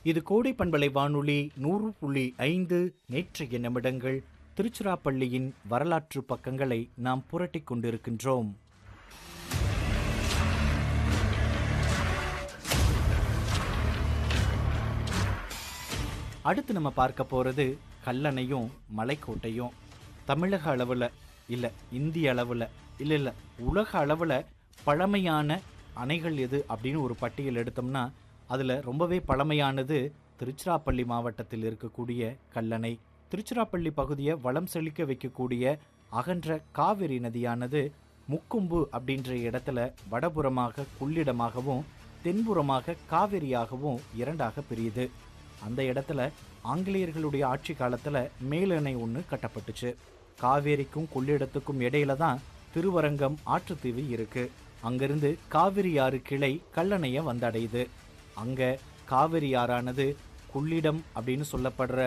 இது கோடை பண்பலை வானொலி நூறு புள்ளி ஐந்து நேற்றைய நிமிடங்கள் திருச்சிராப்பள்ளியின் வரலாற்று பக்கங்களை நாம் புரட்டிக் கொண்டிருக்கின்றோம் அடுத்து நம்ம பார்க்க போறது கல்லணையும் மலைக்கோட்டையும் தமிழக அளவில் இல்லை இந்திய அளவில் இல்லை இல்லை உலக அளவில் பழமையான அணைகள் எது அப்படின்னு ஒரு பட்டியல் எடுத்தோம்னா அதில் ரொம்பவே பழமையானது திருச்சிராப்பள்ளி மாவட்டத்தில் இருக்கக்கூடிய கல்லணை திருச்சிராப்பள்ளி பகுதியை வளம் செழிக்க வைக்கக்கூடிய அகன்ற காவிரி நதியானது முக்கும்பு அப்படின்ற இடத்துல வடபுறமாக கொள்ளிடமாகவும் தென்புறமாக காவிரியாகவும் இரண்டாக பிரியுது அந்த இடத்துல ஆங்கிலேயர்களுடைய ஆட்சி காலத்துல மேலணை ஒன்று கட்டப்பட்டுச்சு காவேரிக்கும் கொள்ளிடத்துக்கும் இடையில தான் திருவரங்கம் ஆற்றுத்தீவு இருக்கு அங்கிருந்து காவிரி ஆறு கிளை கல்லணைய வந்தடையுது அங்க காவிரி ஆறானது கொள்ளிடம் அப்படின்னு சொல்லப்படுற